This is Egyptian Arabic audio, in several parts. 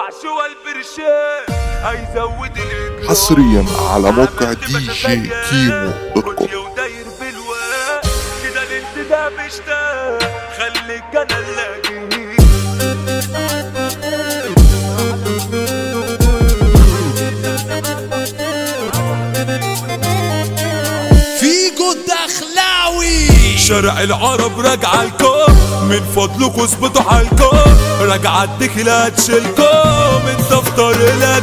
شوى البرشام هيزود الإجرام حصريا على موقع عملت دي بشا جي زيك. كيمو دوت كوم كل وداير بالواد كده الانتداب اشتاق خليك انا اللي اجيك فيجو الدخلاوي شارع العرب راجعة الكون من فضلكم اظبطوا حالكم راجعة الدخلة تشيلكم من دفتر الى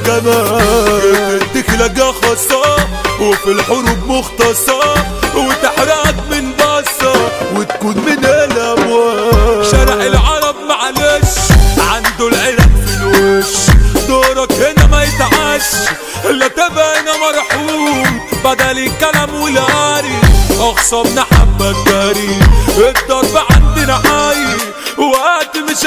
جمال الدخلة جا خاصة وفي الحروب مختصة وتحرقك من بصة وتكون من الاموال شارع العرب معلش عنده العلاج في الوش دورك هنا ما يتعش لا تبقى هنا مرحوم بدل الكلام والهاري اخصمنا حبة جاري الضرب عندنا عاي وقت مش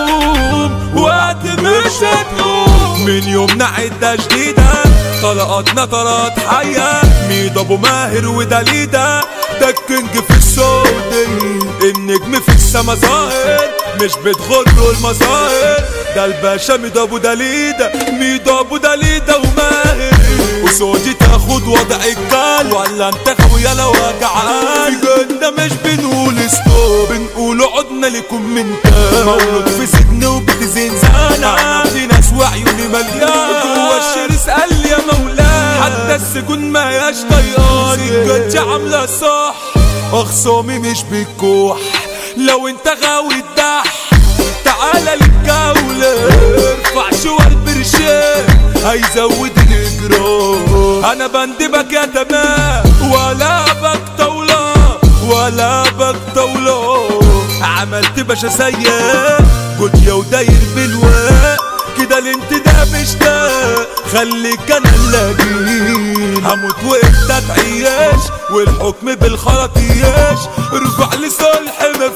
هتقوم وقت مش هتقوم من يومنا عدة جديدة طلقاتنا طلقات حية ميد ابو ماهر ودليدة ده الكينج في السعودية النجم في السما ظاهر مش بتغره المظاهر ده الباشا ميد ابو دليدة ميد ابو دليدة وماهر وسعودي تاخد وضع الكال ولا انت خويا لو وجعان في جنة مش بنقول ستوب بنقول عدنا لكم من تاني مولود في سجن وبتزين زانة في ناس وعيوني مليان جوا الشير اسأل يا مولاي حتى السجون ما ياش طياري الجنة عاملة صح اخصامي مش بتكوح لو انت غاوي الدح تعالى للجولة ارفع شوى البرشام هيزود الاجرام انا بندبك يا تمام ولا بك طاولة ولا بك طاولة عملت باشا سيء جود يا وداير بالواق كده الانتداب اشتاق خليك انا اللاجين هموت وانت تعيش والحكم بالخرطيش رجع لصالح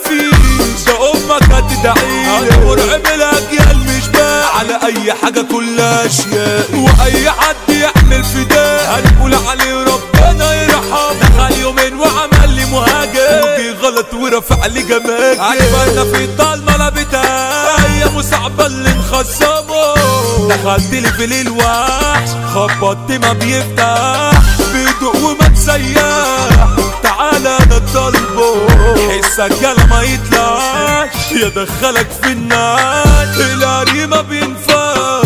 مفيش ده امك هتدعي انا مرعب الاجيال مش بقى على اي حاجه كلها اشياء واي حد يعمل فداء هنقول عليه ربنا يرحم دخل يومين وعمل لي مهاجر وجي غلط ورفع لي جماجم عجبنا في الضلمه لابتها ايام صعبه اللي نخصمه دخلت لي في ليل وحش خبطت ما بيفتح بيدق وما تسيح تعالى انا طالبه حسك يلا ما يطلعش يدخلك في النار الهري ما بينفع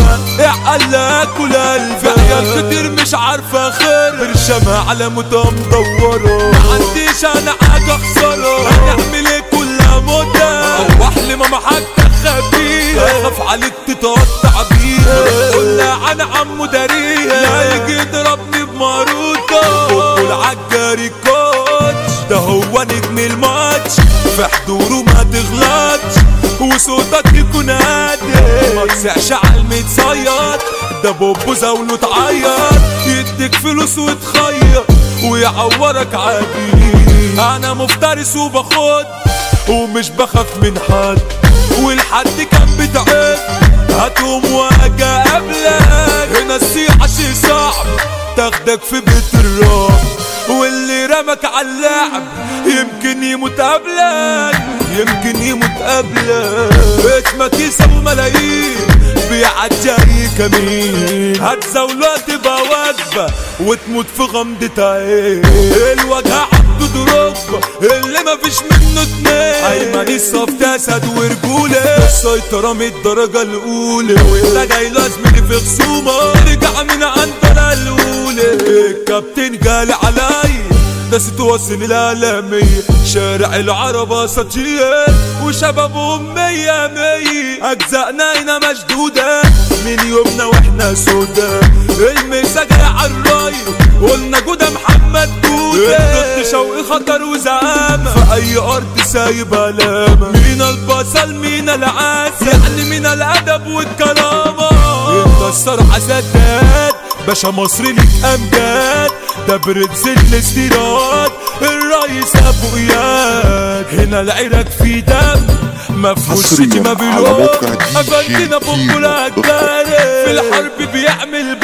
اعقلك كل قلب في عيال كتير مش عارفه خير برشمها على مدة مدوره ما عنديش انا حاجه اخسره هنعمل ايه كلها مدة روح لماما حتى خبيها اخاف عليك تتقطع بيها قلنا عن عمو داريها لا يجي يضربني بماروكة قول عالجاري كوتش ده هو نجم الماتش في حضوره ما تغلطش وصوتك يكون هادي ما تسعش على المتصيد ده بوبو زاوله تعيط يديك فلوس وتخيط ويعورك عادي انا مفترس وباخد ومش بخاف من حد والحد كان بتعب هتقوم واجي قبلك هنا السيحة شي صعب تاخدك في بيت الرعب واللي رمك على اللعب يمكن يموت قبلك يمكن يموت قبلك اسمك يساوي ملايين بيعدي اي كمين هتزاوله تبقى واجبة وتموت في غمضة عين الوجع عبده دروجبة اللي مفيش منه اتنين ايمن الصف اسد ورجولة السيطرة من الدرجة الاولى وانت جاي لازمني في خصومة رجع من عندنا الاولى الكابتن جالي عليا ناس توصل العالمية شارع العرب اساطير وشبابهم مية مية اجزائنا هنا مشدودة من يومنا واحنا سودا المسا جاي عالراية قلنا جودة محمد جودة ضد شوقي خطر وزعامة في اي ارض سايب علامة مين البصل مين العسل يعني مين الادب والكرامة انت الصراحة سداد باشا مصري ليك امجاد ده برنس الاستيراد الرئيس ابو اياد هنا العراق في دم مفهوش حصرياً شتيمة على بلوم موقع دي جي افندينا كيمو بومبولا دوت كوم. في الحرب بيعمل